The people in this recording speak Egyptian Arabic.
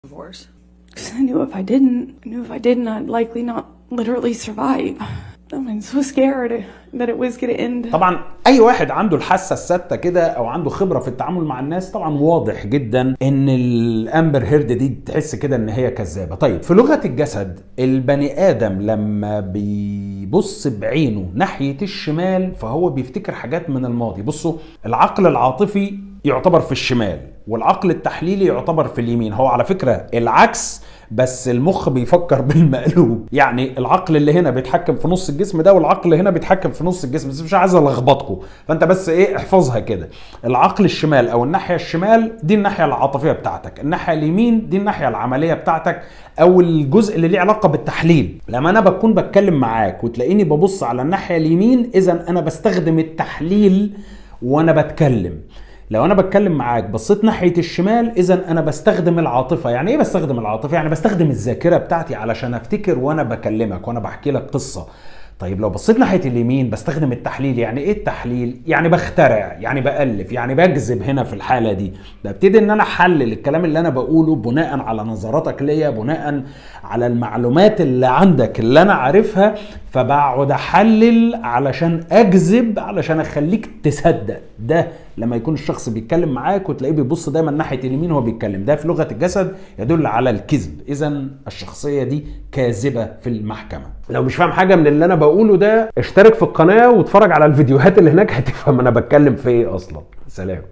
divorce. Because I knew if I didn't, I knew if I didn't, I'd likely not literally survive. I'm so scared that it was gonna end. طبعا اي واحد عنده الحاسه السادسه كده او عنده خبره في التعامل مع الناس طبعا واضح جدا ان الامبر هيرد دي تحس كده ان هي كذابه طيب في لغه الجسد البني ادم لما بيبص بعينه ناحيه الشمال فهو بيفتكر حاجات من الماضي بصوا العقل العاطفي يعتبر في الشمال والعقل التحليلي يعتبر في اليمين هو على فكره العكس بس المخ بيفكر بالمقلوب يعني العقل اللي هنا بيتحكم في نص الجسم ده والعقل اللي هنا بيتحكم في نص الجسم بس مش عايز الخبطكم فانت بس ايه احفظها كده العقل الشمال او الناحيه الشمال دي الناحيه العاطفيه بتاعتك الناحيه اليمين دي الناحيه العمليه بتاعتك او الجزء اللي ليه علاقه بالتحليل لما انا بكون بتكلم معاك وتلاقيني ببص على الناحيه اليمين اذا انا بستخدم التحليل وانا بتكلم لو انا بتكلم معاك بصيت ناحيه الشمال اذا انا بستخدم العاطفه يعني ايه بستخدم العاطفه يعني بستخدم الذاكره بتاعتي علشان افتكر وانا بكلمك وانا بحكي لك قصه طيب لو بصيت ناحيه اليمين بستخدم التحليل يعني ايه التحليل يعني بخترع يعني بالف يعني بجذب هنا في الحاله دي ببتدي ان انا احلل الكلام اللي انا بقوله بناء على نظراتك ليا بناء على المعلومات اللي عندك اللي انا عارفها فبقعد احلل علشان اجذب علشان اخليك تصدق ده لما يكون الشخص بيتكلم معاك وتلاقيه بيبص دايما ناحيه اليمين وهو بيتكلم ده في لغه الجسد يدل على الكذب اذا الشخصيه دي كاذبه في المحكمه لو مش فاهم حاجه من اللي انا بقوله ده اشترك في القناه واتفرج على الفيديوهات اللي هناك هتفهم انا بتكلم في ايه اصلا سلام